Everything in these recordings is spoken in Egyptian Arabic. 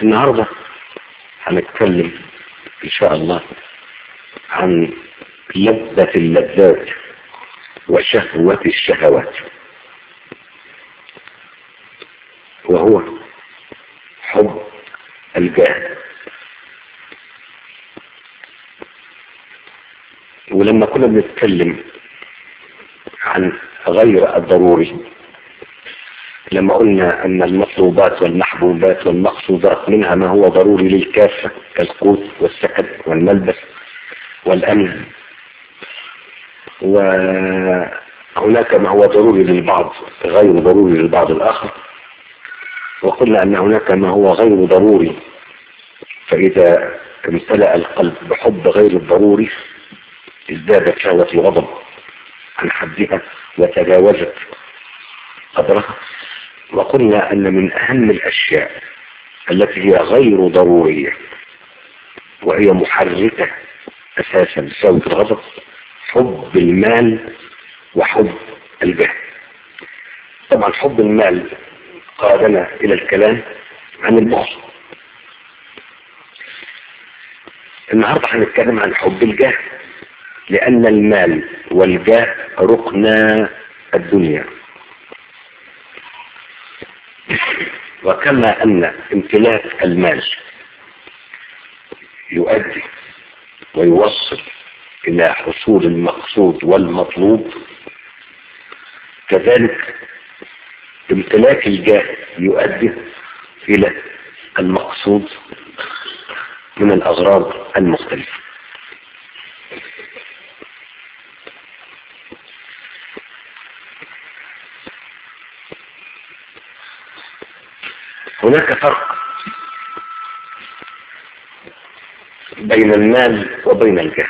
النهاردة هنتكلم ان شاء الله عن لذة اللذات وشهوة الشهوات وهو حب الجاه ولما كنا بنتكلم عن غير الضروري لما قلنا ان المطلوبات والمحبوبات والمقصودات منها ما هو ضروري للكافة كالقوت والسكن والملبس والامن وهناك ما هو ضروري للبعض غير ضروري للبعض الاخر وقلنا ان هناك ما هو غير ضروري فاذا امتلأ القلب بحب غير الضروري ازدادت شهوة الغضب عن حدها وتجاوزت قدرها وقلنا أن من أهم الأشياء التي هي غير ضرورية وهي محركة أساسا لشهوة الغضب حب المال وحب الجاه طبعا حب المال قادنا إلى الكلام عن البخل النهاردة هنتكلم عن حب الجاه لأن المال والجاه ركنا الدنيا وكما أن امتلاك المال يؤدي ويوصل إلى حصول المقصود والمطلوب كذلك امتلاك الجاه يؤدي إلى المقصود من الأغراض المختلفة هناك فرق بين المال وبين الجاه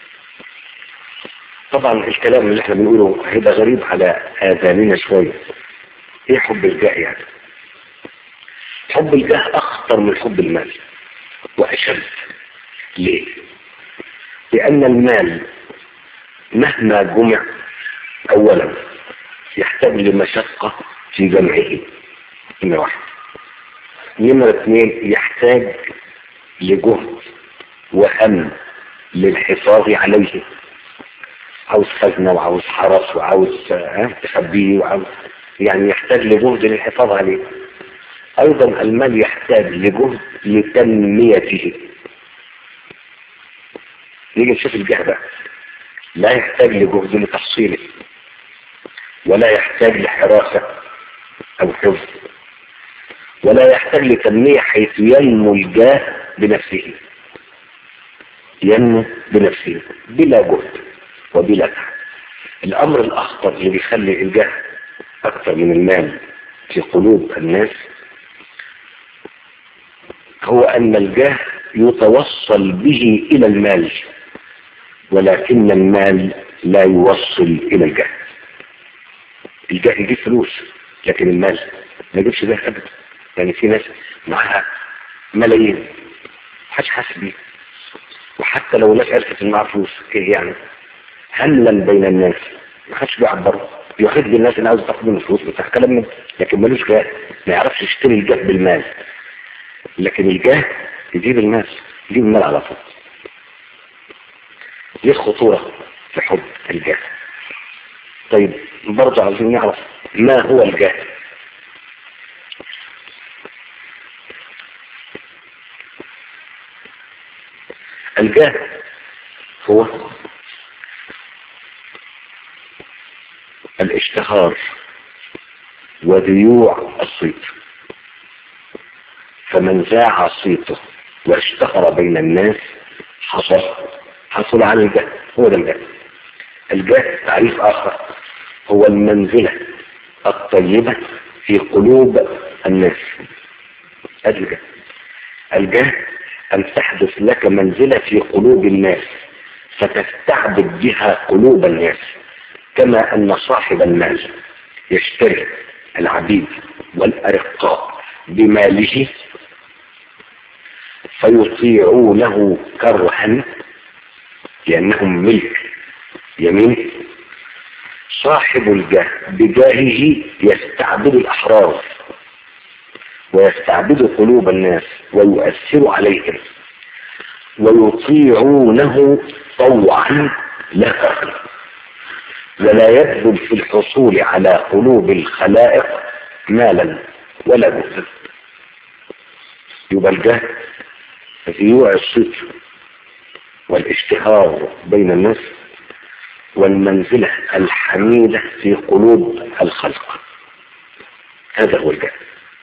طبعا الكلام اللي احنا بنقوله هيبقى غريب على اذاننا شوية ايه حب الجاه يعني حب الجاه اخطر من حب المال واشد ليه لان المال مهما جمع اولا يحتاج لمشقة في جمعه نمرة واحد نمرة اثنين يحتاج لجهد وهم للحفاظ عليه عاوز خزنة وعاوز حرس وعاوز تخبيه وعاوز يعني يحتاج لجهد للحفاظ عليه ايضا المال يحتاج لجهد لتنميته نيجي نشوف الجهة بقى لا يحتاج لجهد لتحصيله ولا يحتاج لحراسة او حفظ ولا يحتاج لتنمية حيث ينمو الجاه بنفسه ينمو بنفسه بلا جهد وبلا تعب الامر الاخطر اللي بيخلي الجاه اكثر من المال في قلوب الناس هو ان الجاه يتوصل به الى المال ولكن المال لا يوصل الى الجاه الجاه يجيب فلوس لكن المال ما يجيبش جاه ابدا يعني في ناس معاها ملايين محدش حاسس بيه وحتى لو الناس عرفت ان معاها فلوس ايه يعني هملا بين الناس ما حدش بيعبره يحد بالناس اللي عاوز تاخد من الفلوس بتاع كلام من لكن ملوش جاه ما يعرفش يشتري الجاه بالمال لكن الجاه يجيب الناس يجيب المال على طول دي الخطورة في حب الجاه طيب برضه عايزين نعرف ما هو الجاه الجاه هو الاشتهار وذيوع الصيت فمن ذاع صيته واشتهر بين الناس حصل حصل على الجاه هو ده الجاه الجاه تعريف آخر هو المنزلة الطيبة في قلوب الناس الجاه الجاه أن تحدث لك منزلة في قلوب الناس فتستعبد بها قلوب الناس كما أن صاحب المال يشتري العبيد والأرقاء بماله فيطيعونه كرها لأنهم ملك يمين صاحب الجاه بجاهه يستعبد الأحرار ويستعبد قلوب الناس ويؤثر عليهم ويطيعونه طوعا لا كرها ولا يبذل في الحصول على قلوب الخلائق مالا ولا بذل يبقى الجهل ذيوع الصدق والاشتهار بين الناس والمنزلة الحميدة في قلوب الخلق هذا هو الجهل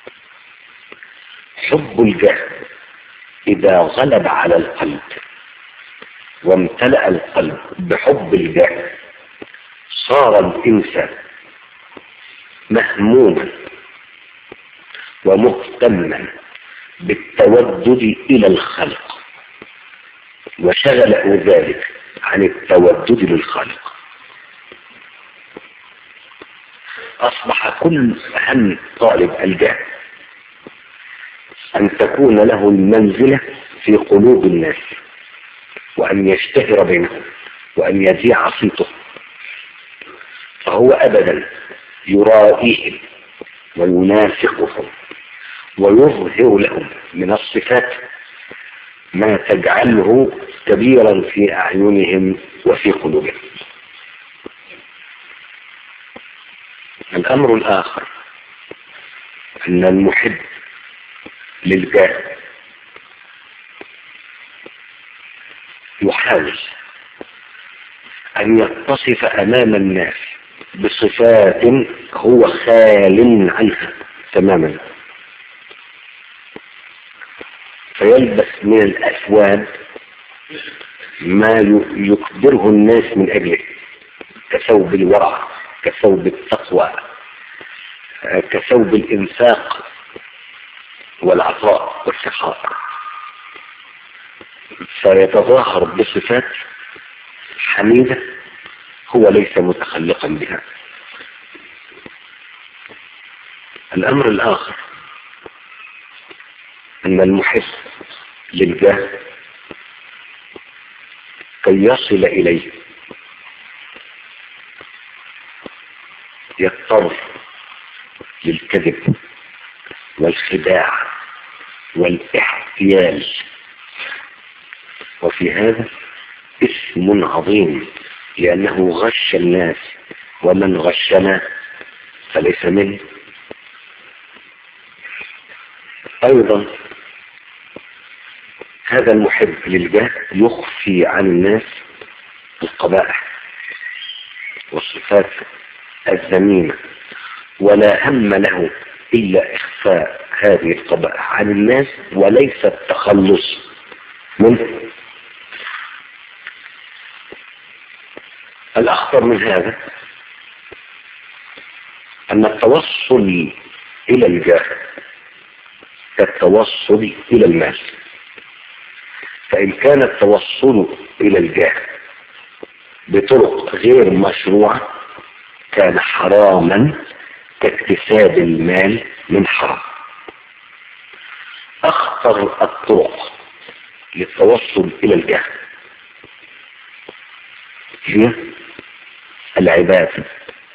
حب الجهل إذا غلب على القلب وامتلأ القلب بحب الجهل صار الإنسان مهموما ومهتما بالتودد إلى الخلق وشغله ذلك عن التودد للخالق أصبح كل هم طالب الجهل أن تكون له المنزلة في قلوب الناس وأن يشتهر بينهم وأن يذيع صيته فهو أبدا يرائيهم وينافقهم ويظهر لهم من الصفات ما تجعله كبيرا في أعينهم وفي قلوبهم الأمر الآخر أن المحب للجاه يحاول أن يتصف أمام الناس بصفات هو خال عنها تماما فيلبس من الأسواد ما يكبره الناس من أجله كثوب الورع كثوب التقوى كثوب الإنفاق والعطاء والسخاء فيتظاهر بصفات حميدة هو ليس متخلقا بها الأمر الآخر أن المحب للجاه كي يصل إليه يضطر للكذب والخداع والاحتيال وفي هذا اسم عظيم لأنه غش الناس ومن غشنا فليس منه أيضا هذا المحب للجاه يخفي عن الناس القبائح والصفات الذميمة ولا هم له إلا إخفاء هذه القبائح عن الناس وليس التخلص منه الأخطر من هذا أن التوصل إلى الجاه كالتوصل إلى المال فإن كان التوصل إلى الجاه بطرق غير مشروعة كان حراما كاكتساب المال من حرام أخطر الطرق للتوصل إلى الجاه هي العبادة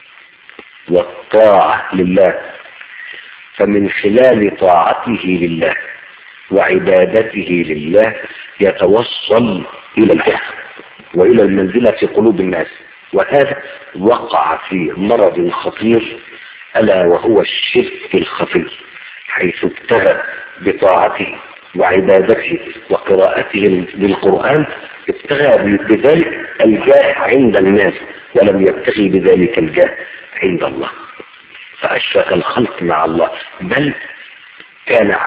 والطاعة لله فمن خلال طاعته لله وعبادته لله يتوصل إلى الجهل وإلى المنزلة في قلوب الناس وهذا وقع في مرض خطير ألا وهو الشرك الخفي حيث ابتغى بطاعته وعبادته وقراءته للقرآن ابتغى بذلك الجاه عند الناس ولم يبتغي بذلك الجاه عند الله فأشرك الخلق مع الله بل كان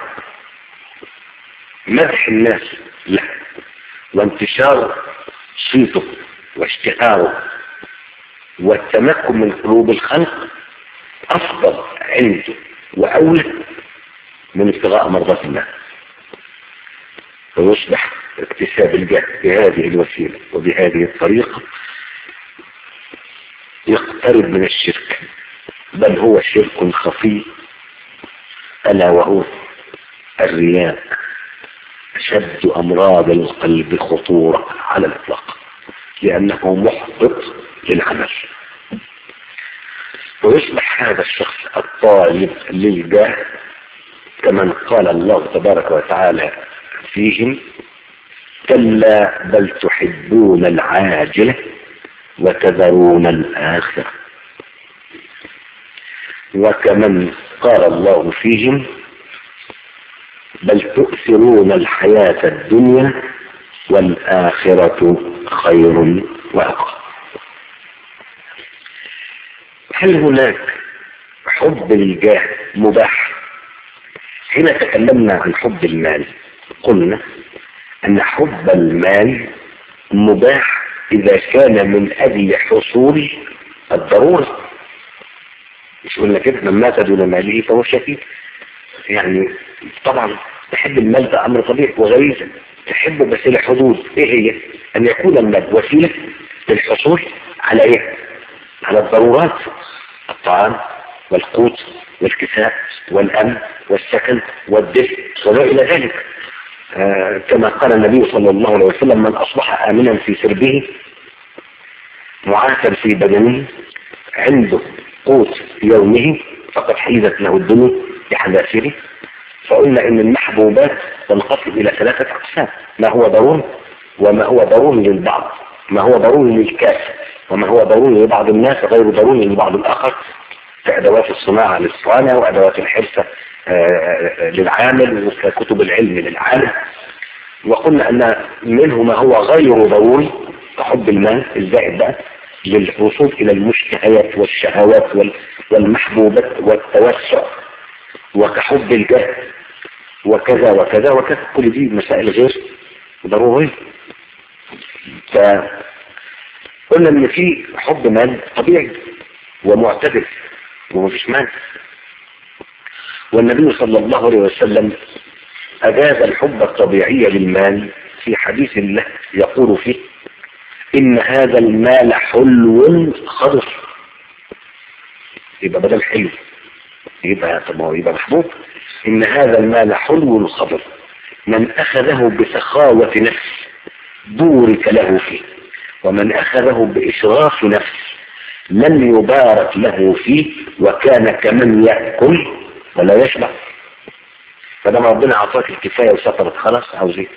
مدح الناس له وانتشار صيته واشتهاره والتمكن من قلوب الخلق أفضل عنده وأولى من ابتغاء مرضات الله فيصبح اكتساب الجاه بهذه الوسيلة وبهذه الطريقة يقترب من الشرك بل هو شرك خفي ألا وهو الرياء أشد أمراض القلب خطورة على الإطلاق لأنه محبط للعمل ويصبح هذا الشخص الطالب للجاه كمن قال الله تبارك وتعالى فيهم كلا بل تحبون العاجلة وتذرون الآخرة وكمن قال الله فيهم بل تؤثرون الحياة الدنيا والآخرة خير وأبقى هل هناك حب الجاه مباح حين تكلمنا عن حب المال قلنا أن حب المال مباح إذا كان من أجل حصول الضرورة مش قلنا كده من مات دون ماله فهو شهيد يعني طبعا تحب المال ده أمر طبيعي وغريزة تحبه بس لحدود إيه هي؟ أن يكون المال وسيلة للحصول على إيه؟ على الضرورات الطعام والقوت والكساء والأمن والسكن والدفء وما إلى ذلك آه كما قال النبي صلى الله عليه وسلم من أصبح آمنا في سربه معافا في بدنه عنده قوت يومه فقد حيزت له الدنيا بحذافيره فقلنا ان المحبوبات تنقسم الى ثلاثة اقسام ما هو ضروري وما هو ضروري للبعض ما هو ضروري للكافة وما هو ضروري لبعض الناس غير ضروري لبعض الاخر كأدوات الصناعة للصانع وأدوات الحرفة للعامل وكتب العلم للعالم وقلنا أن منه ما هو غير ضروري كحب المال الزائد بقى للوصول إلى المشتهيات والشهوات والمحبوبات والتوسع وكحب الجاه وكذا وكذا وكذا كل دي مسائل غير ضرورية فقلنا ان في حب مال طبيعي ومعتدل ومفيش مانع والنبي صلى الله عليه وسلم أجاز الحب الطبيعي للمال في حديث له يقول فيه إن هذا المال حلو خضر يبقى بدل حلو يبقى طب هو يبقى محبوب إن هذا المال حلو خضر من أخذه بسخاوة نفس بورك له فيه ومن أخذه بإشراف نفس لم يبارك له فيه وكان كمن يأكل ولا يشبع فلما ربنا أعطاك الكفاية وسطرت خلاص عاوز ايه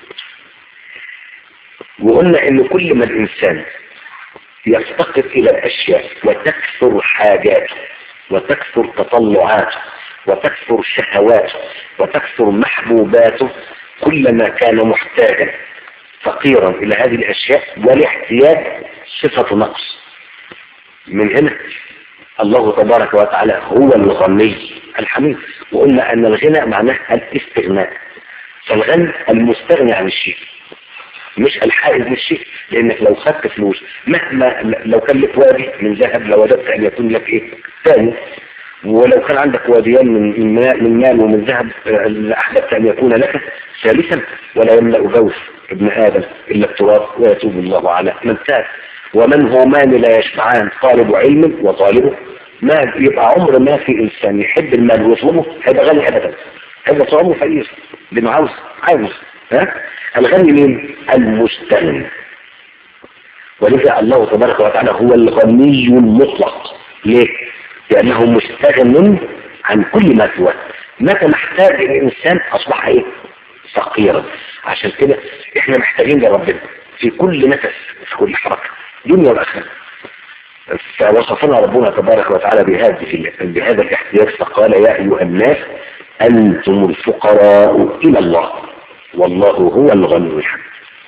وقلنا ان كل ما الانسان يفتقر الى الاشياء وتكثر حاجاته وتكثر تطلعاته وتكثر شهواته وتكثر محبوباته كلما كان محتاجا فقيرا الى هذه الاشياء والاحتياج صفة نقص من هنا الله تبارك وتعالى هو الغني الحميد وقلنا ان الغنى معناه الاستغناء فالغني المستغني عن الشيء مش الحائز للشيء لانك لو خدت فلوس مهما لو كان لك وادي من ذهب لوددت ان يكون لك ايه ثاني ولو كان عندك واديان من مال من مال ومن ذهب احببت ان يكون لك ثالثا ولا يملا جوف ابن ادم الا التراب ويتوب الله على من تاب ومن هو مان لا يشبعان طالب علم وطالب مال يبقى عمر ما في انسان يحب المال ويطلبه هيبقى غني ابدا هيبقى طعمه فقير لانه عاوز عاوز ها الغني مين المستغني ولذا الله تبارك وتعالى هو الغني المطلق ليه لانه مستغن عن كل ما سواه متى محتاج الانسان اصبح ايه فقيرا عشان كده احنا محتاجين لربنا في كل نفس في كل حركه دنيا واخره فوصفنا ربنا تبارك وتعالى بهذه بهذا الاحتياج فقال يا ايها الناس انتم الفقراء الى الله والله هو الغني الحميد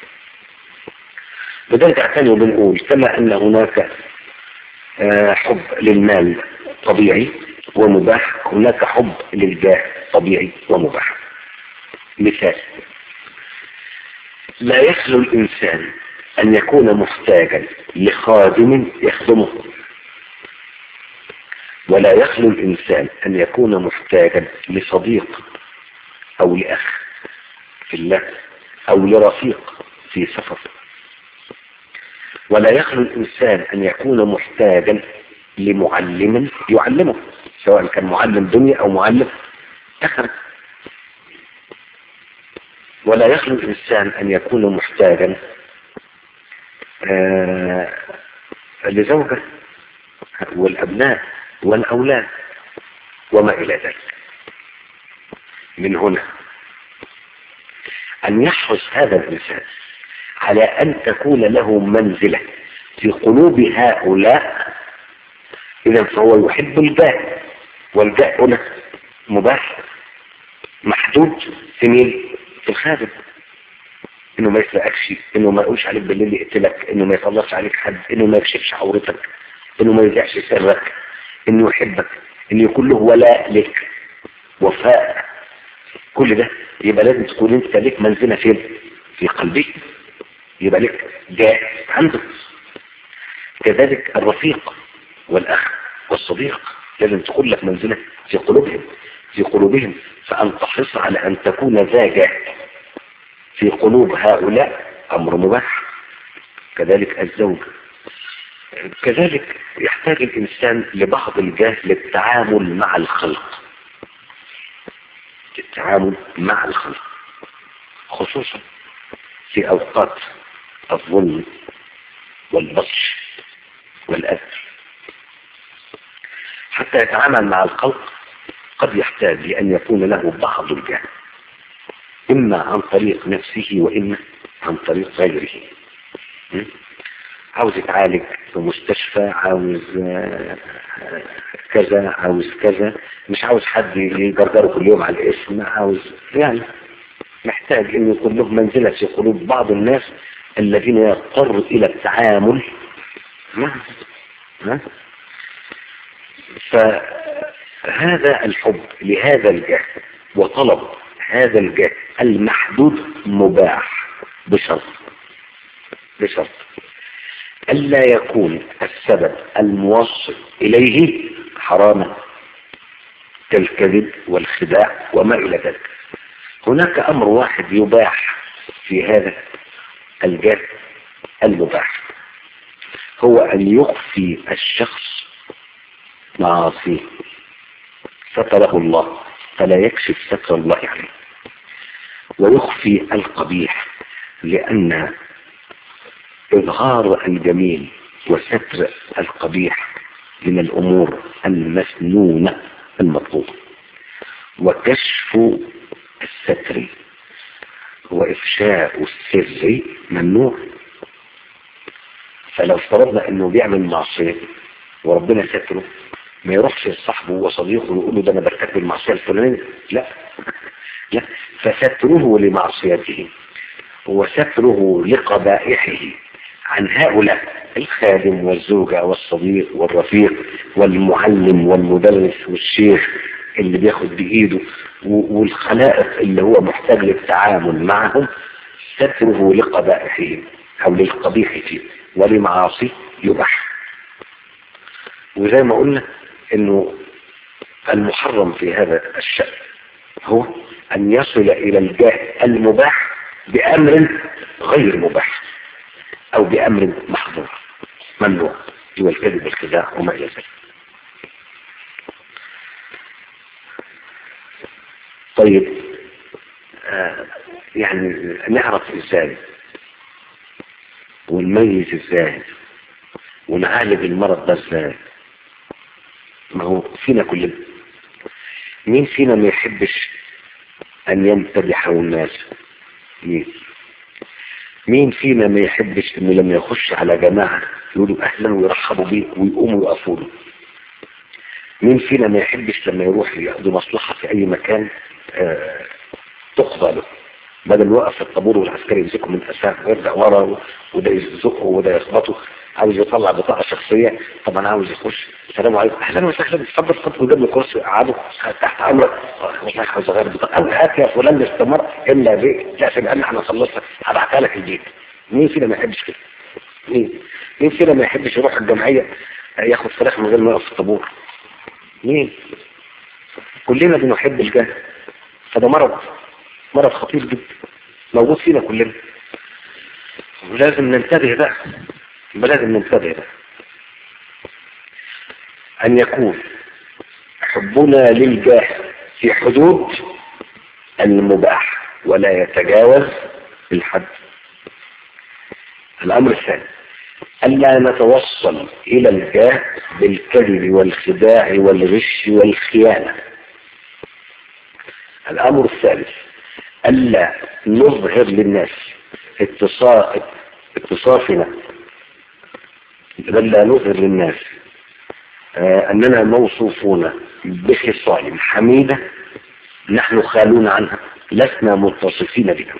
لذلك اعتني وبنقول كما ان هناك حب للمال طبيعي ومباح هناك حب للجاه طبيعي ومباح مثال لا يخلو الإنسان أن يكون محتاجا لخادم يخدمه ولا يخلو الإنسان أن يكون محتاجا لصديق أو لأخ في الله أو لرفيق في سفر ولا يخلو الإنسان أن يكون محتاجا لمعلم يعلمه سواء كان معلم دنيا أو معلم آخرة ولا يخلو الإنسان أن يكون محتاجا آه لزوجة والأبناء والأولاد وما إلى ذلك من هنا أن يحرص هذا الإنسان على أن تكون له منزلة في قلوب هؤلاء إذا فهو يحب الجاه والجاه هنا مباح محدود في مين؟ في الخادم انه ما يسرقكش انه ما يقولش عليك بالليل يقتلك انه ما يطلعش عليك حد انه ما يكشفش عورتك انه ما يذيعش سرك انه يحبك انه يكون له ولاء لك وفاء كل ده يبقى لازم تكون انت لك منزلة فين في قلبك يبقى لك جاه عنده كذلك الرفيق والاخ والصديق لازم تكون لك منزلة في قلوبهم في قلوبهم فأن تحرص على أن تكون ذا جاه في قلوب هؤلاء أمر مباح كذلك الزوج كذلك يحتاج الإنسان لبعض الجاه للتعامل مع الخلق التعامل مع الخلق خصوصا في أوقات الظلم والبطش والأذى حتى يتعامل مع الخلق قد يحتاج لأن يكون له بعض الجاه إما عن طريق نفسه وإما عن طريق غيره م? عاوز يتعالج في مستشفى عاوز كذا عاوز كذا مش عاوز حد يجرجره كل يوم على الاسم عاوز يعني محتاج انه يكون له منزلة في قلوب بعض الناس الذين يضطر الى التعامل معه فهذا الحب لهذا الجهل وطلب هذا الجهل المحدود مباح بشرط بشرط ألا يكون السبب الموصل إليه حراما كالكذب والخداع وما إلى ذلك هناك أمر واحد يباح في هذا الجهل المباح هو أن يخفي الشخص معاصيه ستره الله فلا يكشف ستر الله عليه ويخفي القبيح لأن إظهار الجميل وستر القبيح من الأمور المسنونة المطلوبة وكشف الستر وإفشاء السر ممنوع فلو افترضنا انه بيعمل معصية وربنا ستره ما يروحش لصاحبه وصديقه ويقول له ده انا برتكب المعصية الفلانية لا لا فستره لمعصيته وستره لقبائحه عن هؤلاء الخادم والزوجة والصديق والرفيق والمعلم والمدرس والشيخ اللي بياخد بإيده والخلائق اللي هو محتاج للتعامل معهم ستره لقبائحهم أو للقبيح فيه ولمعاصي يباح وزي ما قلنا انه المحرم في هذا الشأن هو ان يصل الى الجاه المباح بامر غير مباح او بامر محظور ممنوع هو الكذب والخداع وما الى ذلك طيب آه يعني نعرف ازاي ونميز ازاي ونعالج المرض ده ازاي ما هو فينا كلنا مين فينا ما يحبش ان يمتدحه الناس مين مين فينا ما يحبش انه لما يخش على جماعة يقولوا اهلا ويرحبوا بيه ويقوموا يقفوا له مين فينا ما يحبش لما يروح يقضي مصلحة في اي مكان آه تقضى له بدل وقف الطابور والعسكري يمسكه من اساه ويرجع ورا وده يزقه وده يخبطه عاوز يطلع بطاقة شخصية طبعا عاوز يخش السلام عليكم اهلا وسهلا اتفضل اتفضل قدام الكرسي قعدوا تحت امرك والله عاوز اغير بطاقة او هات يا فلان الاستمر الا بيه لا سبقان احنا خلصنا هبعتها لك البيت مين فينا ما يحبش كده مين مين فينا ما يحبش يروح الجمعية ياخد فراخ من غير ما يقف في الطابور مين كلنا بنحب الجهل فده مرض مرض خطير جدا موجود فينا كلنا ولازم ننتبه بقى لازم ننتبه بقى أن يكون حبنا للجاه في حدود المباح ولا يتجاوز الحد الأمر الثاني ألا نتوصل إلى الجاه بالكذب والخداع والغش والخيانة الأمر الثالث ألا نظهر للناس اتصاف اتصافنا بل لا نظهر للناس آه أننا موصوفون بخصال حميدة نحن خالون عنها لسنا متصفين بها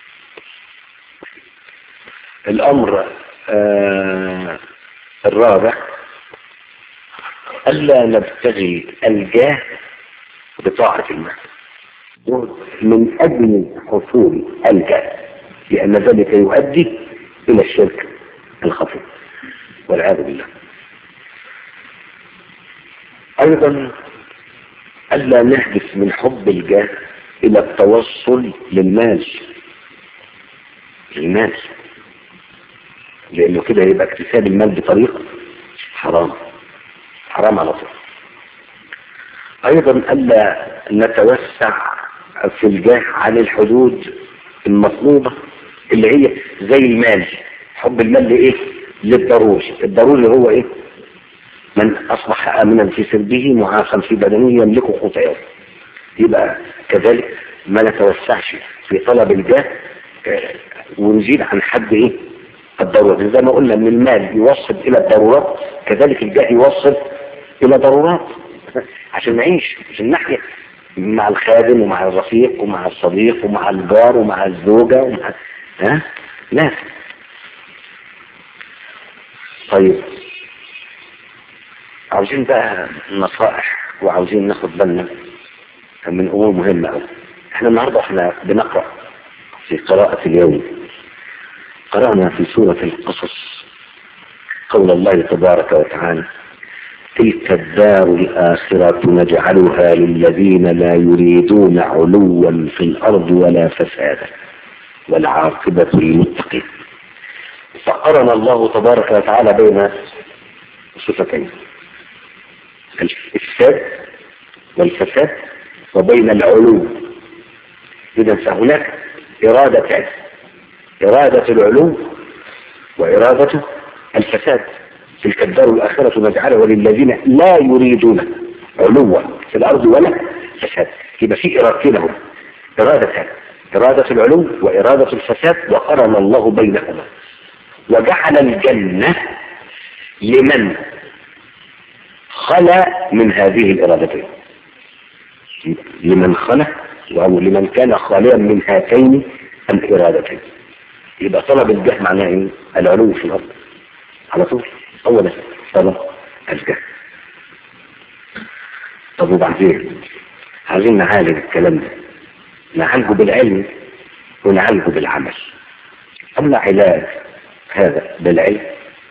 الأمر آه الرابع ألا نبتغي الجاه بطاعة الله من أجل حصول الجاه لأن ذلك يؤدي إلى الشرك الخفي والعياذ بالله أيضا ألا نهدف من حب الجاه إلى التوصل للمال للمال لأنه كده يبقى اكتساب المال بطريقة حرام حرام على طول أيضا ألا نتوسع في الجاه عن الحدود المطلوبة اللي هي زي المال حب المال لإيه للضروري الضروري هو إيه من أصبح آمنا في سربه معافا في بدنه يملك خطئه يبقى كذلك ما نتوسعش في طلب الجاه ونزيد عن حد إيه الضرورات زي ما قلنا ان المال يوصل الى الضرورات كذلك الجاه يوصل الى ضرورات عشان نعيش عشان نحيا مع الخادم ومع الرفيق ومع الصديق ومع الجار ومع الزوجة ومع ها لا طيب عاوزين بقى نصائح وعاوزين ناخد بالنا من امور مهمة قوي احنا النهاردة احنا بنقرأ في قراءة اليوم قرأنا في سورة القصص قول الله تبارك وتعالى تلك الدار الآخرة نجعلها للذين لا يريدون علوا في الأرض ولا فسادا والعاقبة للمتقين فقرن الله تبارك وتعالى بين صفتين الإفساد والفساد وبين العلو إذا فهناك إرادتان إرادة العلو وإرادة الفساد تلك الدار الآخرة نجعلها للذين لا يريدون علوا في الأرض ولا فساد يبقى في إرادتين هم إرادتان إرادة العلو وإرادة الفساد وقرن الله بينهما وجعل الجنة لمن خلا من هذه الإرادتين لمن خلا أو لمن كان خاليا من هاتين الإرادتين يبقى طلب الجاه معناه ايه العلو في الارض على طول اولا طلب الجاه طب وبعدين عايزين نعالج الكلام ده نعالجه بالعلم ونعالجه بالعمل اما علاج هذا بالعلم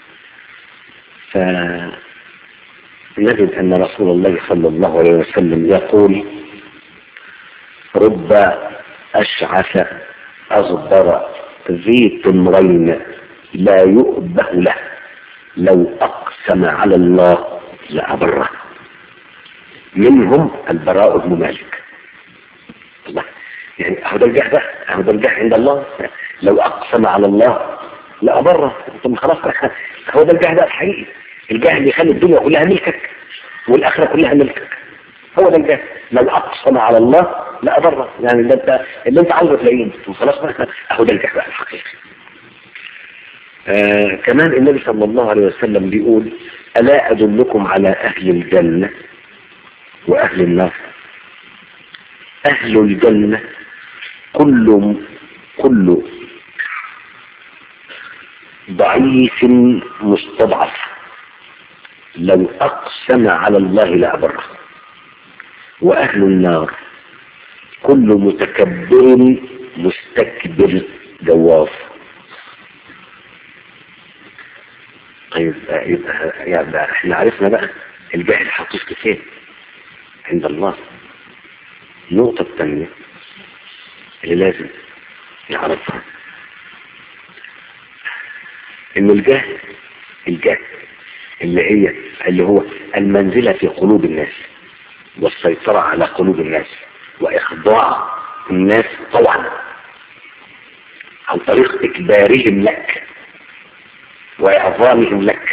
فنجد ان رسول الله صلى الله عليه وسلم يقول رب اشعث اغبر ذي تمرين لا يؤبه له لو أقسم على الله لأبره منهم البراء بن مالك الله يعني هو ده الجاه ده هو ده الجاه عند الله لو أقسم على الله لأبره ثم خلاص هو ده الجاه ده الحقيقي الجاه اللي يخلي الدنيا كلها ملكك والآخرة كلها ملكك هو ده الجاه لو أقسم على الله لا بره يعني اللي انت اللي انت عاوزه تلاقيه وخلاص بقى اهو ده الجهل الحقيقي آه كمان النبي صلى الله عليه وسلم بيقول ألا أدلكم على أهل الجنة وأهل النار أهل الجنة كل كل ضعيف مستضعف لو أقسم على الله لأبره وأهل النار كل متكبر مستكبر جواف طيب يبقى يعني احنا عرفنا بقى الجاهل الحقيقي فين عند الله النقطة الثانية اللي لازم نعرفها ان الجهل الجهل اللي هي اللي هو المنزلة في قلوب الناس والسيطرة على قلوب الناس وإخضاع الناس طوعا عن طريق إكبارهم لك وإعظامهم لك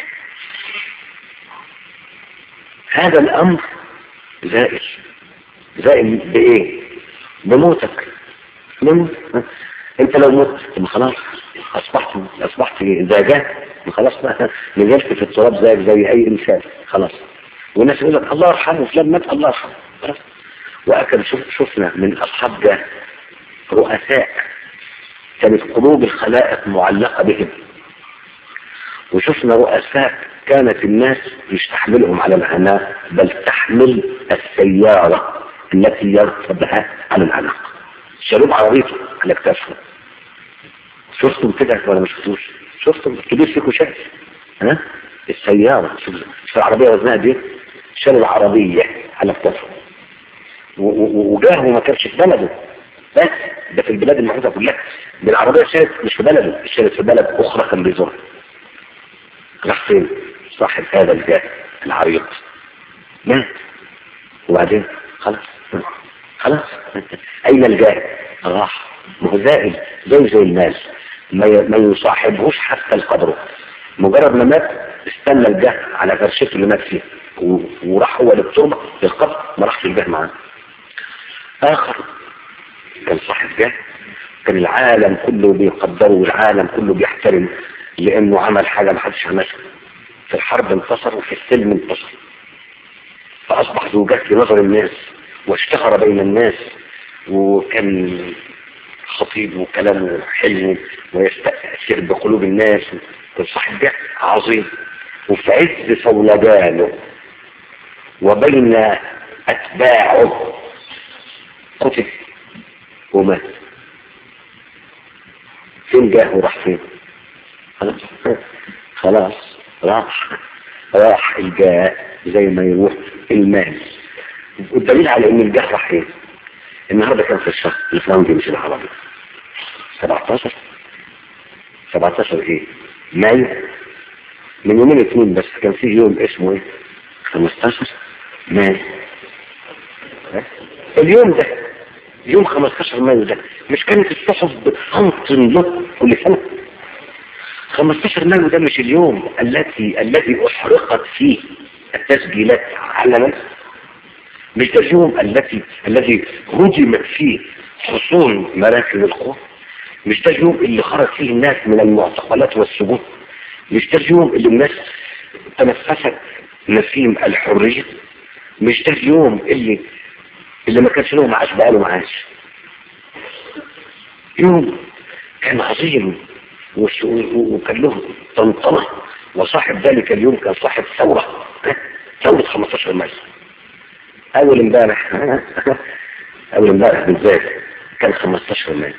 هذا الأمر زائل زائل بإيه بموتك من انت لو مت ما خلاص اصبحت اصبحت زاجات ما خلاص بقى نزلت في التراب زيك زي اي انسان خلاص والناس يقول لك الله يرحمه فلان مات الله يرحمه خلاص واكل شوف شفنا من اصحاب ده رؤساء كانت قلوب الخلائق معلقة بهم وشفنا رؤساء كانت الناس مش تحملهم على العناق بل تحمل السيارة التي يركبها على العناق شالوه عربيته على اكتافهم شفتم كده ولا ما شفتوش شفتم كبير فيكم شاف ها السيارة شوف شوف العربية وزنها دي شالوا العربية على اكتافهم وجاهه ما كانش في بلده بس ده في البلاد المحيطة كلها بالعربية شالت مش في بلده شالت في بلد أخرى كان بيزورها راح فين صاحب هذا الجاه العريق مات وبعدين خلاص خلاص أين الجاه راح ما هو زائل زي زي الناس ما ما يصاحبهوش حتى القبر مجرد ما مات استنى الجاه على فرشته اللي مات فيها وراح هو للتربة للقبر ما راحش الجاه معاه آخر كان صاحب جاه كان العالم كله بيقدره والعالم كله بيحترم لانه عمل حاجة ما حدش عملها في الحرب انتصر وفي السلم انتصر فاصبح ذو جاه في نظر الناس واشتهر بين الناس وكان خطيب وكلامه حلو ويستأثر بقلوب الناس كان صاحب جاه عظيم وفي عز صولجانه وبين اتباعه قتل ومات فين جاه وراح فين خلاص خلاص راح راح الجاه زي ما يروح المال والدليل على ان الجاه راح فين النهارده كان في الشهر الفرنجي مش العربي 17 17 ايه مايو من يومين اثنين بس كان في يوم اسمه ايه 15 مايو اليوم ده يوم 15 مايو ده مش كانت الصحف بتنطن له كل سنة 15 مايو ده مش اليوم التي الذي احرقت فيه التسجيلات علنا مش ده اليوم التي الذي هدمت فيه حصون مراكز القوى مش ده اليوم اللي خرج فيه الناس من المعتقلات والسجون مش ده اليوم اللي الناس تنفست نسيم الحرية مش ده اليوم اللي اللي ما كانش له معاش بقى له معاش يوم كان عظيم وكان له طنطنة وصاحب ذلك اليوم كان صاحب ثورة ثورة 15 مايو اول امبارح اول امبارح بالذات كان 15 مايو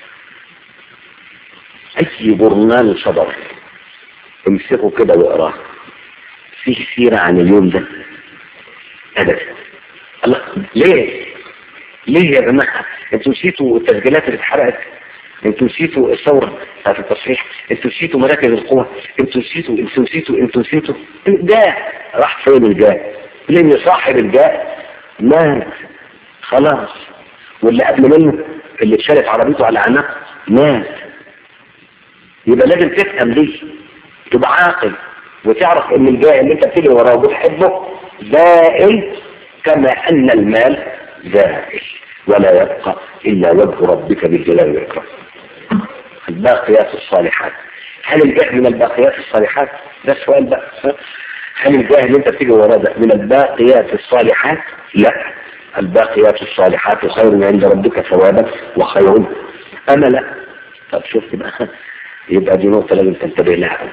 اي برنامج صدر امسكه كده واقراه فيه سيرة عن اليوم ده ابدا الله ليه ليه يا جماعة انتوا نسيتوا التسجيلات اللي اتحرقت انتوا نسيتوا الثورة بتاعت التصحيح انتوا نسيتوا مراكز القوة انتوا نسيتوا انتوا نسيتوا انتوا نسيتوا ده راح فين الجاه لان صاحب الجاه مات خلاص واللي قبل منه اللي اتشالت عربيته على عناق مات يبقى لازم تفهم ليه تبقى عاقل وتعرف ان الجاه اللي انت بتجري وراه وبتحبه زائل كما ان المال زائل ولا يبقى الا وجه ربك بالجلال والاكرام الباقيات الصالحات هل الجاه من الباقيات الصالحات ده السؤال بقى هل الجاه اللي انت بتيجي وراه ده من الباقيات الصالحات لا الباقيات الصالحات خير عند ربك ثوابا وخير املا طب شفت بقى يبقى دي نقطة لازم تنتبه لها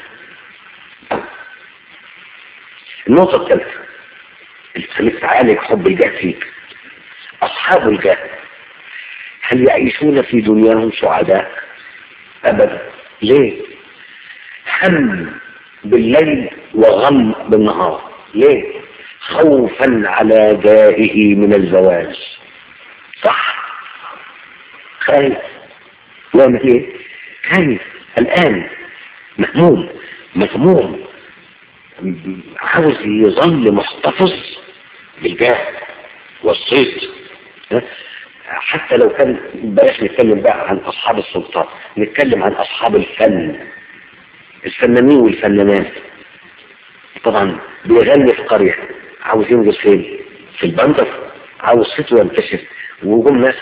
النقطة الثالثة اللي تخليك تعالج حب الجاه فيك أصحاب الجاه هل يعيشون في دنياهم سعداء أبدا ليه هم بالليل وغم بالنهار ليه خوفا على جاهه من الزواج صح خايف يعمل ايه خايف الآن مهموم مهموم عاوز يظل محتفظ بالجاه والصيت حتى لو كان بلاش نتكلم بقى عن أصحاب السلطان نتكلم عن أصحاب الفن الفنانين والفنانات طبعا بيغني في قرية عاوز ينزل فين في البندر عاوز صيته ينتشر وجم ناس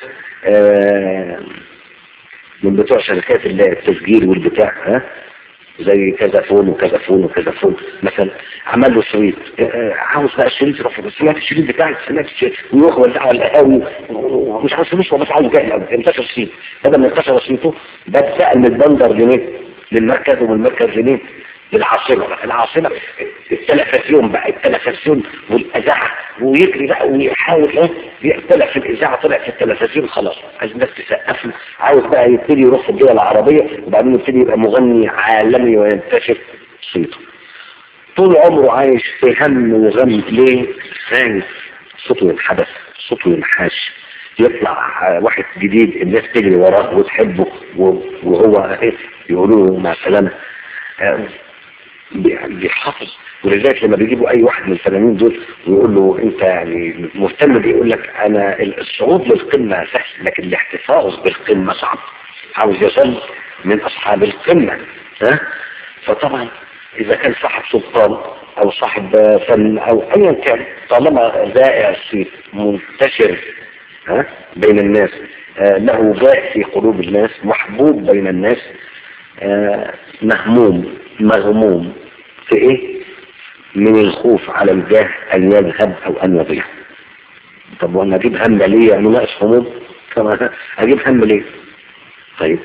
آه، من بتوع شركات ال- التسجيل والبتاع ها زي كذا فون وكذا فون وكذا فون مثلا عمل له شريط آه، عاوز بقى الشريط يروح سمعت الشريط بتاعك سمعت الشريط ويروح يوزعه على القهاوي ومش عاوز فلوس هو بس عاوز جاهل قوي انتشر شريط بدل ما انتشر شريطه ده اتسأل من البندر لمين؟ للمركز ومن المركز لمين؟ للعاصمة بقى العاصمة التلفزيون بقى التلفزيون والإذاعة ويجري بقى ويحاول ايه يختلف في الإذاعة طلع في التلفزيون خلاص عايز الناس تسقف له عاوز بقى يبتدي يروح في الدول العربية وبعدين يبتدي يبقى مغني عالمي وينتشر صيته طول عمره عايش في هم وغم ليه؟ خايف صوته ينحبس صوته ينحاش يطلع آه، واحد جديد الناس تجري وراه وتحبه و- وهو ايه يقولوا له مع السلامه آه، بي- بيحافظ ولذلك لما بيجيبوا اي واحد من الفنانين دول ويقول له انت يعني مهتم بيه يقول لك انا الصعود للقمه سهل لكن الاحتفاظ بالقمه صعب عاوز يظل من اصحاب القمه ها فطبعا اذا كان صاحب سلطان او صاحب آه، فن او ايا كان طالما ذائع الصيت منتشر ها بين الناس آه، له جاه في قلوب الناس محبوب بين الناس آه، مهموم مغموم في ايه من الخوف على الجاه ان يذهب او ان يضيع طب وانا اجيب هم ليه انا ناقص هموم طب اجيب هم ليه طيب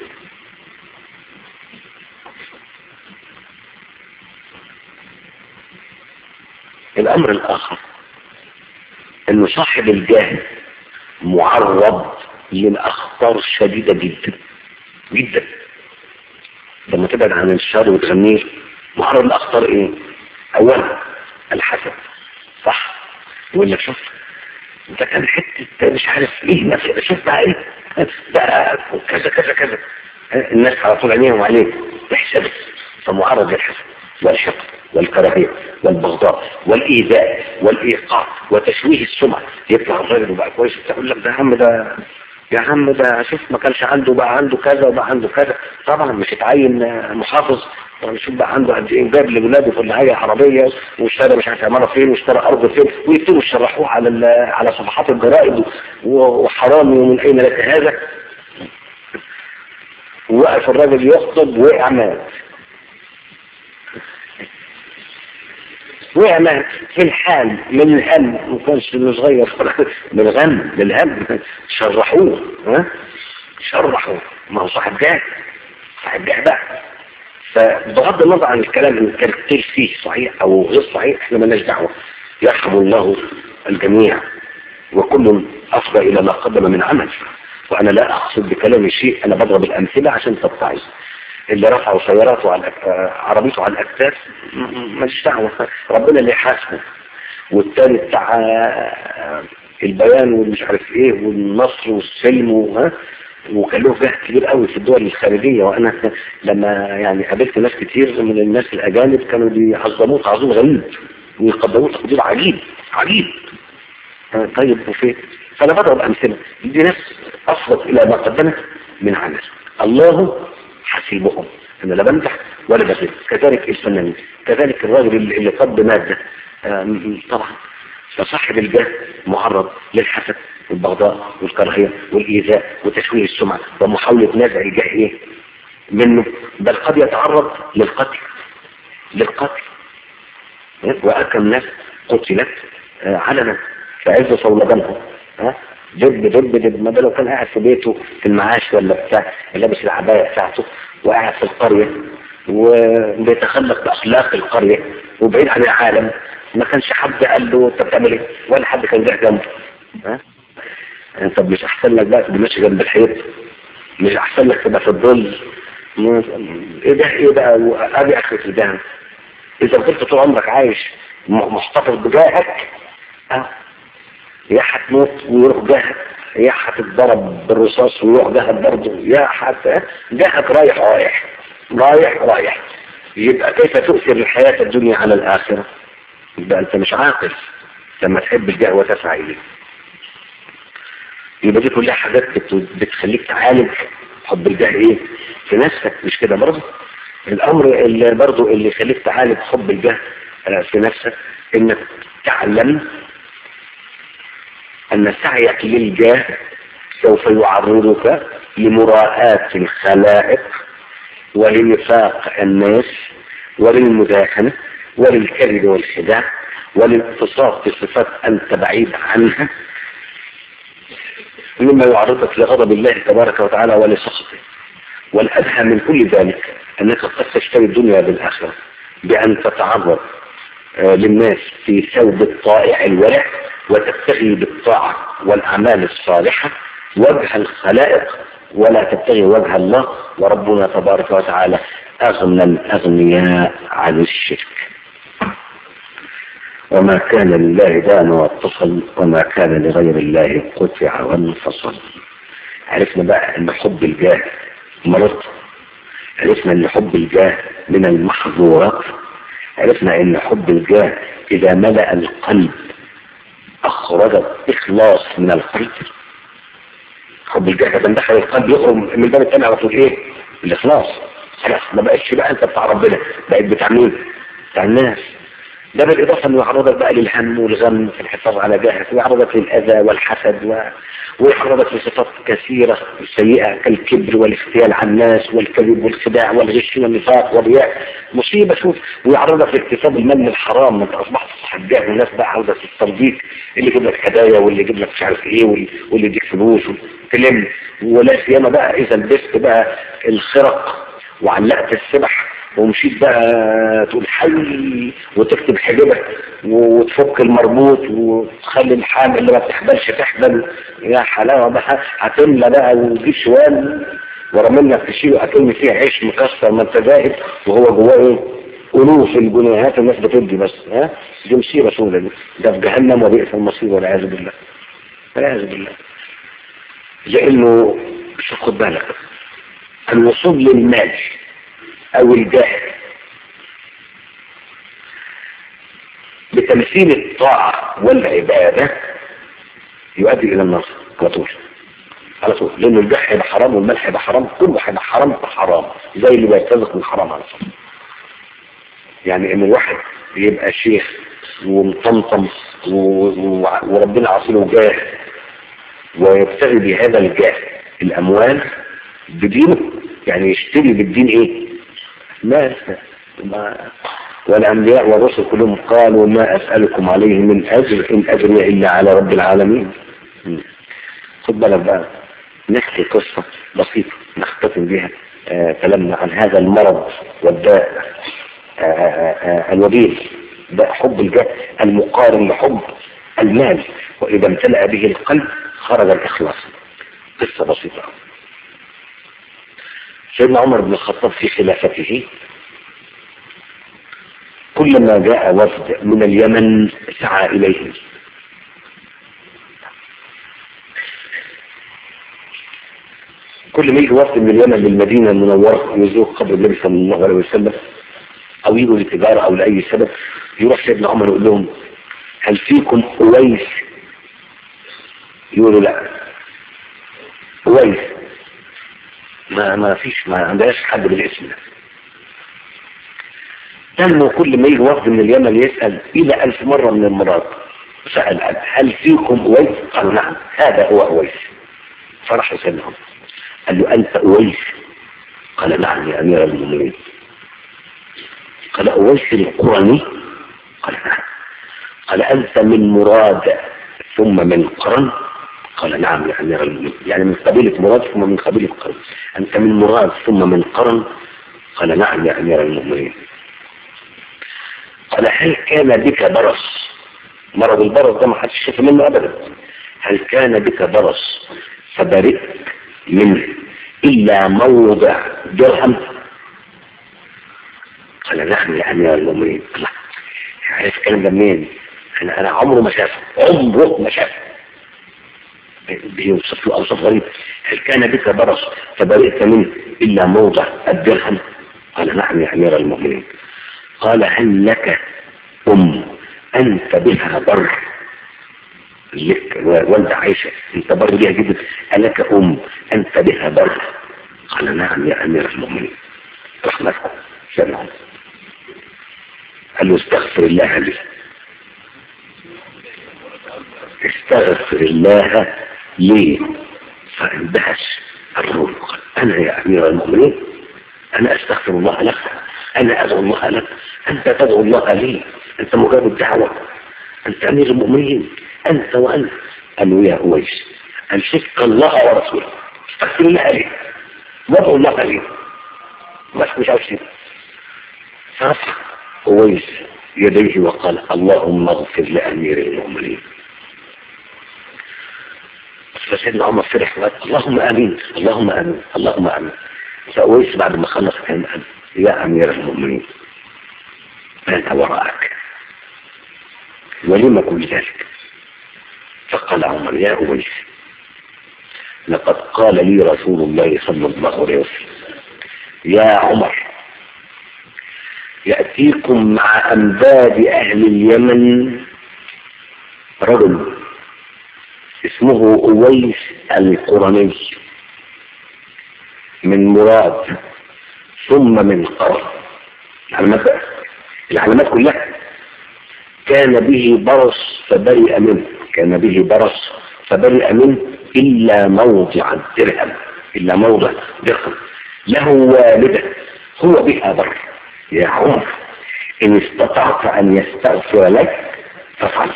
الامر الاخر انه صاحب الجاه معرض للاخطار شديده جدا جدا لما تبعد عن الشر وتغنيه معرض لاخطار ايه اولا الحسد صح يقول لك شوف انت كان حته مش عارف ايه نفسي شوف بقى ايه بقى كذا كذا كذا الناس على طول عينيهم عليك تحسد فمعرض للحسد والحقد والكراهيه والبغضاء والايذاء والايقاع وتشويه السمعه يطلع الراجل وبقى كويس تقول لك ده هم ده يا عم ده شوف ما كانش عنده بقى عنده كذا وبقى عنده كذا طبعا مش اتعين آه، محافظ طبعا شوف بقى عنده قد ايه جاب لاولاده في النهايه عربيه واشترى مش عارف عماره فين واشترى ارض فين ويبتدوا يشرحوه على ال- على صفحات الجرائد و- وحرامي ومن اين لك هذا ووقف الراجل يخطب وقع مات وقع مات في الحال من الهم ما كانش إنه صغير من الغم للهم شرحوه ها شرحوه ما هو صاحب جاه صاحب جاه بقى فبغض النظر عن الكلام اللي كان كتير فيه صحيح او غير صحيح احنا مالناش دعوه يرحم الله الجميع وكل افضى الى ما قدم من عمل وانا لا اقصد بكلامي شيء انا بضرب الامثله عشان تتعظ اللي رفعوا سياراته على الأك- آه، عربيته على الاكتاف م- م- ماليش دعوه ربنا اللي يحاسبه والتاني بتاع آه، البيان والمش عارف ايه والنصر والسلم وها وكان له جهد كبير قوي في الدول الخارجيه وانا لما يعني قابلت ناس كتير من الناس الاجانب كانوا بيعظموه تعظيم غريب ويقدموه تقدير عجيب عجيب آه، طيب وفين فانا بضرب امثله دي ناس افضل الى ما قدمت من عمل الله حسيبهم انا لا بمدح ولا بذل كذلك الفنانين كذلك الراجل اللي اللي قد ماده آم، طبعا فصاحب الجاه معرض للحسد والبغضاء والكراهيه والايذاء وتشويه السمعه ومحاوله نزع جاه ايه منه بل قد يتعرض للقتل للقتل وأكم ناس قتلت آه، علنا في عز صولجانهم ها دب دب دب ما ده لو كان قاعد في بيته في المعاش ولا بتاع لابس العباية بتاعته وقاعد في القرية وبيتخلق بأخلاق القرية وبعيد عن العالم ما كانش حد قال له انت بتعمل ايه ولا حد كان جه جنبه ها انت مش احسن لك بقى تبقى ماشي جنب الحيط مش احسن لك تبقى في الظل ايه ده ايه بقى ادي اخرة الجهل اذا كنت طول عمرك عايش م- محتفظ بجاهك اه يا هتموت ويروح جاهك يا هتتضرب بالرصاص ويروح جاهك برضه يا هت جاهك رايح رايح رايح رايح يبقى كيف تؤثر الحياة الدنيا على الآخرة يبقى أنت مش عاقل لما تحب الجاه وتسعى إليه يبقى دي كلها حاجات بت- بتخليك تعالج حب الجاه ايه في نفسك مش كده برضه الامر اللي برضه اللي يخليك تعالج حب الجاه آه، في نفسك انك تعلم ان سعيك للجاه سوف يعرضك لمراءاة الخلائق ولنفاق الناس وللمداهنة وللكذب والخداع وللاتصاف بصفات أنت بعيد عنها مما يعرضك لغضب الله تبارك وتعالى ولسخطه والأدهى من كل ذلك أنك قد تشتري الدنيا بالآخرة بأن تتعرض آه، للناس في ثوب الطائع الورع وتبتغي بالطاعة والأعمال الصالحة وجه الخلائق ولا تبتغي وجه الله وربنا تبارك وتعالى أغنى الأغنياء عن الشرك وما كان لله دان واتصل وما كان لغير الله قطع وانفصل عرفنا بقى ان حب الجاه مرض عرفنا ان حب الجاه من المحظورات عرفنا ان حب الجاه اذا ملأ القلب اخرج اخلاص من القلب حب الجاه لما دخل القلب يخرج من الباب الثاني على طول ايه الاخلاص خلاص ما بقتش بقى انت بتاع ربنا بقيت بتاع مين بتاع الناس ده بالإضافة أنه يعرضك بقى للهم والغم في الحفاظ على جاهك ويعرضك للأذى والحسد و... ويعرضك لصفات كثيرة سيئة كالكبر والاختيال على الناس والكذب والخداع والغش والنفاق والرياء مصيبة شوف ويعرضك لاكتساب المال الحرام انت أصبحت صاحب جاه والناس بقى عاوزة تسترضيك اللي يجيب لك هدايا واللي يجيب لك مش عارف ايه واللي, واللي يديك فلوس تلم ولا سيما بقى إذا لبست بقى الخرق وعلقت السبح ومشيت بقى تقول حي وتكتب حجبك وتفك المربوط وتخلي الحامل اللي ما بتحبلش تحبل يا حلاوه بقى هتملى بقى وتجيب شوال ورا منك تشيله اكل فيه عيش مكسر ما انت ذاهب وهو جواه ايه الوف الجنيهات الناس بتدي بس ها دي مصيبه سودة دي ده في جهنم وبئس المصير والعياذ بالله والعياذ بالله لانه شوف خد بالك الوصول للمال او الجاه بتمثيل الطاعة والعبادة يؤدي الى النار على طول على طول لان الجاه هيبقى حرام والمال هيبقى حرام كله هيبقى حرام فحرام زي اللي بيتزق من حرام على طول يعني ان الواحد يبقى شيخ ومطمطم وربنا عاصله جاه ويبتغي بهذا الجاه الاموال بدينه يعني يشتري بالدين ايه ما ما والأنبياء والرسل كلهم قالوا ما أسألكم عليه من أجر إن أجري إلا على رب العالمين خد بالك بقى نحكي قصة بسيطة نختتم بها آه كلامنا عن هذا المرض والداء آه آه الوبيل ده حب الجاه المقارن لحب المال وإذا امتلأ به القلب خرج الإخلاص قصة بسيطة سيدنا عمر بن الخطاب في خلافته كلما جاء وفد من اليمن سعى إليه كل ما يجي وفد من اليمن للمدينة المنورة يزور قبر النبي صلى الله عليه وسلم أو يجوا لتجارة أو لأي سبب يروح سيدنا عمر يقول لهم هل فيكم أويس يقولوا لا أويس ما ما فيش ما عندهاش حد بالاسم ده تنمو كل ما يجي وفد من اليمن يسأل إلى ألف مرة من المرات سأل هل فيكم أويس قالوا نعم هذا هو أويس فرح سيدنا قال له أنت أويس قال نعم يا أمير المؤمنين قال أويس القرني قال نعم قال أنت من مراد ثم من قرن قال نعم يا أمير المؤمنين يعني من قبيلة مراد ثم من قبيلة قرن أنت من مراد ثم من قرن قال نعم يا أمير المؤمنين قال هل كان بك برص مرض البرص ده ما حدش شاف منه أبدا هل كان بك برص فبرئت منه إلا موضع درهم قال نعم يا أمير المؤمنين الله عارف الكلام ده منين أنا أنا عمره ما شافه عمره ما شافه بيوصف له أوصاف غريبة هل كان بك برص فبرئت منه إلا موضع الدرهم قال نعم يا أمير المؤمنين قال هل لك أم أنت بها بر لك والدة عائشة أنت بر بها جدا ألك أم أنت بها بر قال نعم يا أمير المؤمنين رحمتكم سمعوا قال له استغفر الله لي استغفر الله لي فاندهش الرجل قال انا يا امير المؤمنين انا استغفر الله لك انا ادعو الله لك انت تدعو الله لي انت مجاب الدعوة انت امير المؤمنين انت وانت قالوا يا اويس امسك الله ورسوله استغفر الله لي وادعو الله لي بس مش عاوز كده فرفع اويس يديه وقال اللهم اغفر لامير المؤمنين فسيدنا عمر فرح وقال اللهم امين اللهم امين اللهم امين فأويس بعد ما خلص كان قال يا امير المؤمنين انا وراءك ولم كل ذلك فقال عمر يا أويس لقد قال لي رسول الله صلى الله عليه وسلم يا عمر يأتيكم مع أنباد أهل اليمن رجل اسمه أويس القرني من مراد ثم من قرن العلامات بقى العلامات كلها كان به برص فبرئ منه كان به برص فبرئ منه إلا موضع الدرهم إلا موضع درهم له والدة هو بها بر يا عمر إن استطعت أن يستغفر لك فافعل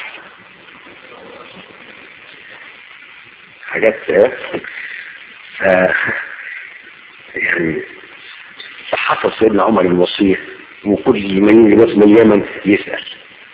حاجات ف... يعني فحفظ سيدنا عمر الوصية وكل من يجي من اليمن يسأل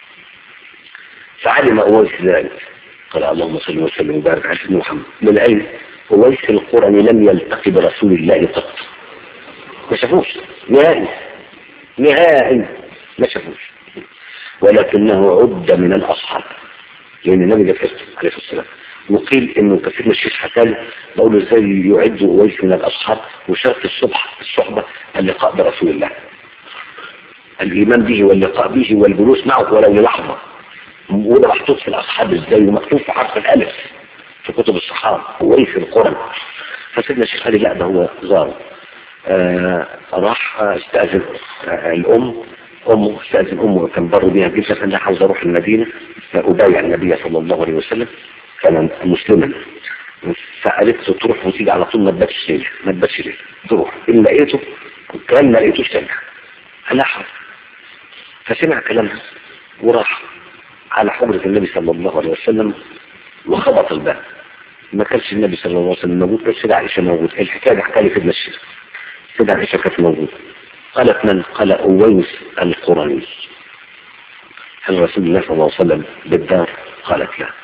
فعلم أويس ذلك قال اللهم صل وسلم وبارك على سيدنا محمد من أين أويس القرني لم يلتقي برسول الله قط ما شافوش نهائي نهائي ما شافوش ولكنه عد من الأصحاب لأن النبي ده كتب عليه الصلاة والسلام وقيل انه كثير من الشيخ حكى بقول ازاي يعد اويس من الاصحاب وشرط الصبح الصحبه اللقاء برسول الله الايمان به واللقاء به والجلوس معه ولو للحظه وده محطوط في الاصحاب ازاي ومكتوب في حرف الالف في كتب الصحابه اويس القرن فسيدنا الشيخ قال لي لا ده هو زار آه راح استاذن آه الام امه استاذن امه كان بر بيها جدا انا عاوز اروح المدينه ابايع النبي صلى الله عليه وسلم كان مسلما فقالت له تروح وتيجي على طول ما تباتش ليله ما تباتش ليله تروح ان لقيته كان ما لقيتوش ترجع الاحظ فسمع كلامها وراح على حجرة النبي صلى الله عليه وسلم وخبط الباب ما كانش النبي صلى الله عليه وسلم موجود كان سيدة عائشة موجود الحكاية دي حكاية في الشيخ سيدة عائشة كانت موجودة قالت من قال أويس القرني هل رسول الله صلى الله عليه وسلم بالدار قالت لا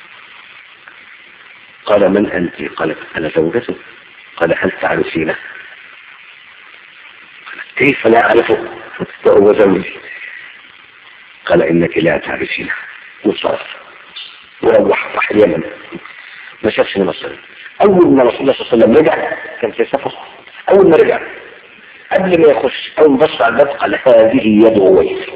قال من أنت قالت أنا زوجته قال هل تعرفينه قالت كيف لا أعرفه وهو زوجي قال إنك لا تعرفينه وصرف وروح راح اليمن ما شافش مصر أول ما رسول الله صلى الله عليه وسلم رجع كان في سفر أول ما رجع قبل ما يخش أول ما بص على الباب قال هذه يد أويس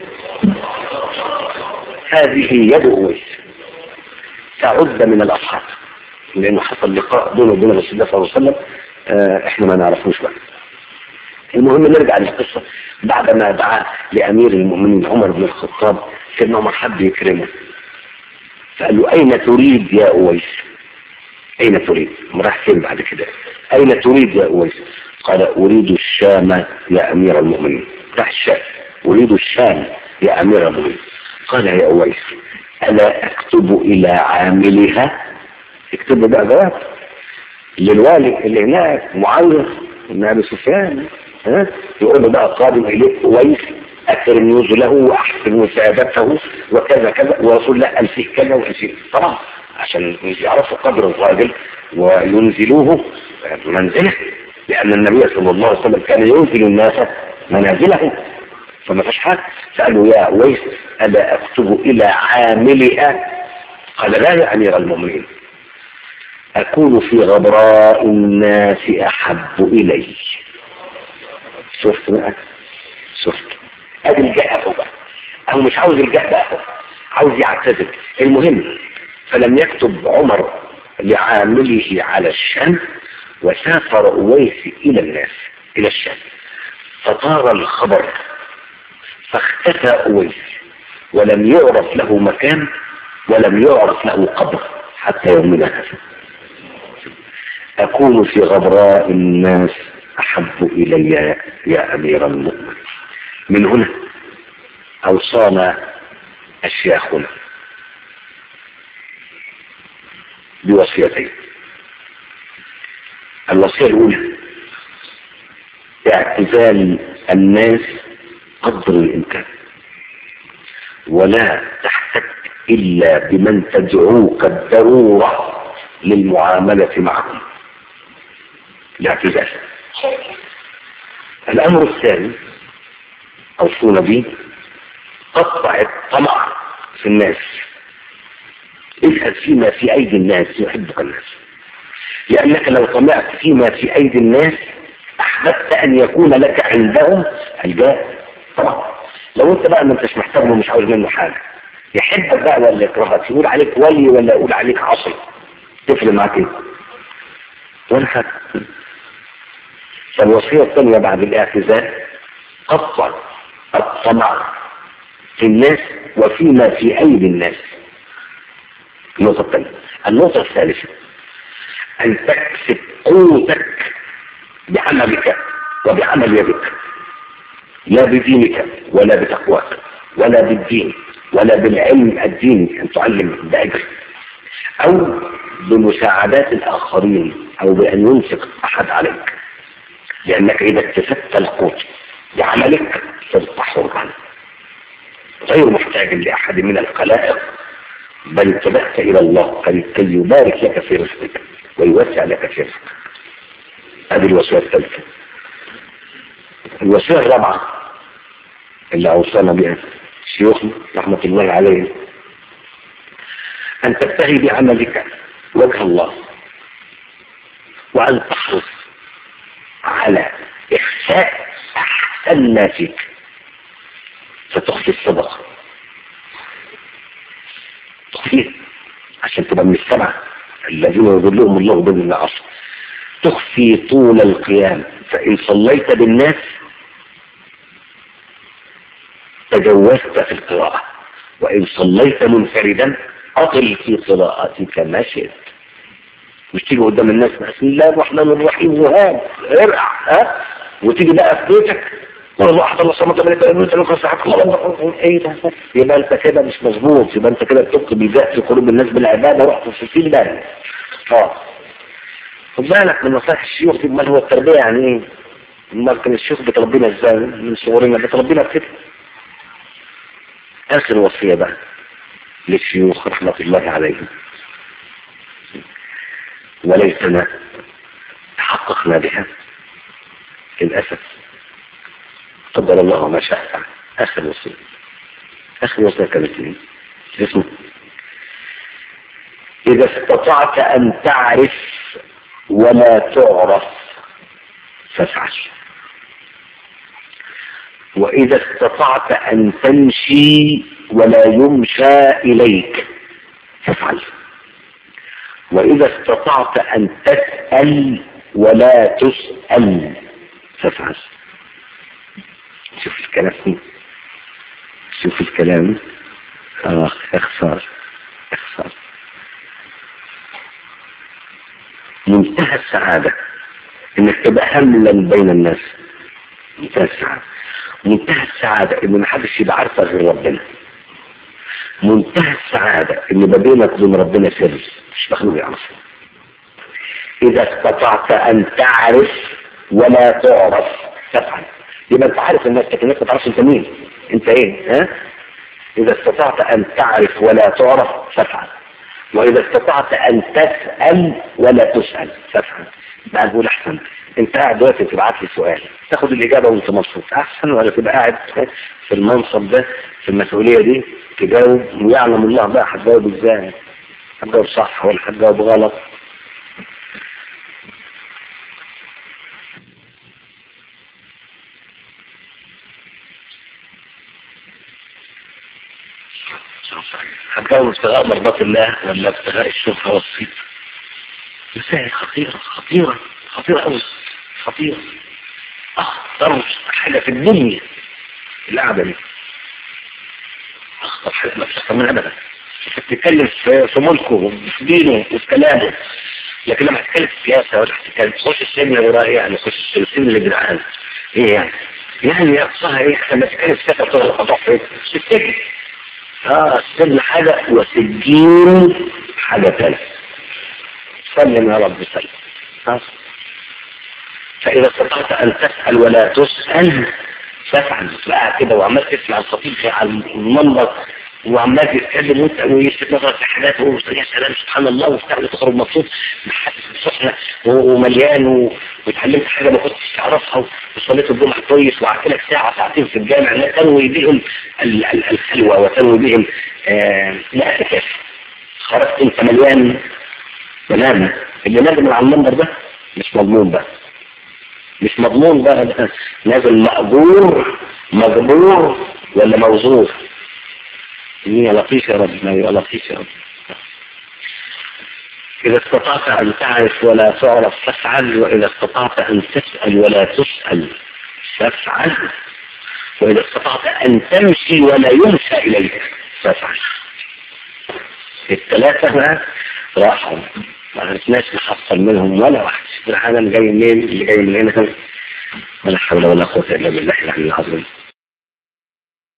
هذه يد أويس تعد من الأصحاب لأنه حصل لقاء بينه وبين رسول الله صلى الله عليه وسلم آه احنا ما نعرفوش بقى المهم نرجع للقصة بعدما دعا لأمير المؤمنين عمر بن الخطاب سيدنا عمر حب يكرمه فقال له أين تريد يا أويس أين تريد راح فين بعد كده أين تريد يا أويس قال أريد الشام يا أمير المؤمنين راح الشام أريد الشام يا أمير المؤمنين قال يا أويس ألا أكتب إلى عاملها اكتب بقى جواب للوالد اللي هناك معاوية بن أبي سفيان ها يقول له بقى قادم إليك أويس أكرم نزله وأحسن وسادته وكذا كذا ورسول الله قال فيه كذا وقال فيه طبعا عشان يعرفوا قدر الراجل وينزلوه منزله لأن النبي صلى الله عليه وسلم كان ينزل الناس منازلهم فما فيش حاجة سألوا يا أويس ألا أكتب إلى عاملها قال لا يا أمير المؤمنين أكون في غبراء الناس أحب إلي شفت بقى شفت ادي الجاء اهو بقى هو مش عاوز الجاء بقى عاوز يعتذر المهم فلم يكتب عمر لعامله على الشام وسافر اويس الى الناس الى الشام فطار الخبر فاختفى اويس ولم يعرف له مكان ولم يعرف له قبر حتى يومنا هذا أكون في غبراء الناس أحب إلي يا أمير المؤمن من هنا أوصانا أشياخنا بوصيتين الوصية الأولى اعتزال الناس قدر الإمكان ولا تحتك إلا بمن تدعوك الضرورة للمعاملة معهم الاعتزال الأمر الثاني أوصونا به قطع الطمع في الناس اذهب فيما في أيدي الناس يحبك الناس لأنك لو طمعت فيما في أيدي الناس أحببت أن يكون لك عندهم الجاه طبعا لو أنت بقى ما أنتش محتاج ومش عاوز منه حاجة يحبك بقى ولا يكرهك يقول عليك ولي ولا يقول عليك عصي تفرق معاك ايه ولا حاجة فالوصية الثانية بعد الاعتزال قطع الطمع في الناس وفيما في أيدي الناس النقطة الثانية النقطة الثالثة أن تكسب قوتك بعملك وبعمل يدك لا بدينك ولا بتقواك ولا بالدين ولا بالعلم الديني أن تعلم بأجر أو بمساعدات الآخرين أو بأن ينفق أحد عليك لأنك إذا اكتسبت القوت بعملك صرت حرا غير محتاج لأحد من الخلائق بل اتبعت إلى الله كي يبارك لك في رزقك ويوسع لك في رزقك هذه الوصية الثالثة الوصية الرابعة اللي أوصانا بها شيوخنا رحمة الله عليهم أن تبتغي بعملك وجه الله وأن تحرص على إخفاء أحسن ما فيك فتخفي الصدقة تخفيه عشان تبقى من السبعة الذين يظلهم الله بين العصر تخفي طول القيام فإن صليت بالناس تجوزت في القراءة وإن صليت منفردا أطل في قراءتك ما شئت مش تيجي قدام الناس بسم الله الرحمن الرحيم وهاب ارقع ها وتيجي بقى في بيتك والله احد الله صمت من التأمين تلقى صحك الله ايه ده يبقى انت كده مش مظبوط يبقى انت كده بتبقى بالذات في قلوب الناس بالعبادة رحت في السيل ده اه خد بالك من نصائح الشيوخ دي امال هو التربية يعني ايه امال كان الشيوخ بتربينا ازاي من صغرنا بتربينا بكده اخر وصية بقى للشيوخ رحمة الله عليهم وليسنا تحققنا بها للأسف قدر الله ما شاء فعل آخر وصية آخر وصية كانت لي اسمه إذا استطعت أن تعرف ولا تعرف فافعل وإذا استطعت أن تمشي ولا يمشى إليك فافعل وإذا استطعت أن تسأل ولا تسأل فافعل شوف الكلام شوف الكلام آه اخسار اخسار منتهى السعادة انك تبقى هملا بين الناس منتهى السعادة منتهى السعادة ان محدش يبقى عارفة غير ربنا منتهى السعادة ان ما بينك وبين ربنا سر مش مخلوق يعرف اذا استطعت ان تعرف ولا تعرف تفعل يبقى انت عارف الناس لكن انت ما تعرفش انت مين انت ايه ها اذا استطعت ان تعرف ولا تعرف فافعل واذا استطعت ان تسأل ولا تسأل فافعل بقى نقول احسن انت قاعد دلوقتي تبعت لي سؤال تاخد الاجابه وانت مبسوط احسن ولا تبقى قاعد في المنصب ده في المسؤوليه دي تجاوب ويعلم الله بقى هتجاوب ازاي هتجاوب صح ولا هتجاوب غلط هتجاوب ابتغاء مرضات الله ولا ابتغاء الشهرة والصيت مسائل خطيرة خطيرة خطيرة أوي خطيرة أخطر حاجة في الدنيا القعدة دي أخطر حاجة ما بتحصل من أبدا بتتكلم في ملكه وفي دينه وفي كلامه لكن لما تتكلم في السياسة ولا تتكلم تخش السجن ولا ايه يعني تخش السجن اللي جدعان ايه يعني يعني اقصاها ايه لما تتكلم في السياسة تقول القضاء في السجن اه السجن حاجة وسجين حاجة ثانية سلم يا رب سلم آه. فإذا استطعت أن تسأل ولا تسأل فافعل بقى كده وعمال تسمع الخطيب على المنبر وعمال يتكلم وانت ويلفت نظرك في حاجات ويقول يا سلام سبحان الله وبتاع وتخرج مبسوط حاسس بسخنه ومليان و- واتعلمت حاجه ما كنتش تعرفها وصليت الجمعه كويس وقعدت لك ساعه ساعتين في الجامع لا تنوي بهم ال- ال- الخلوه وتنوي بهم آه الاعتكاف خرجت انت مليان تمام اللي نازل من على المنبر ده مش مضمون بقى مش مضمون بقى ده نازل مقبور مجبور ولا موزور يا لطيف يا رب يا لطيف يا رب إذا استطعت أن تعرف ولا تعرف فافعل وإذا استطعت أن تسأل ولا تسأل فافعل وإذا استطعت أن تمشي ولا يمشى إليك فافعل الثلاثة بقى راحوا ما عرفناش نحصل منهم ولا واحد العالم جاي منين اللي جاي من هنا ولا حول ولا قوة إلا بالله العلي العظيم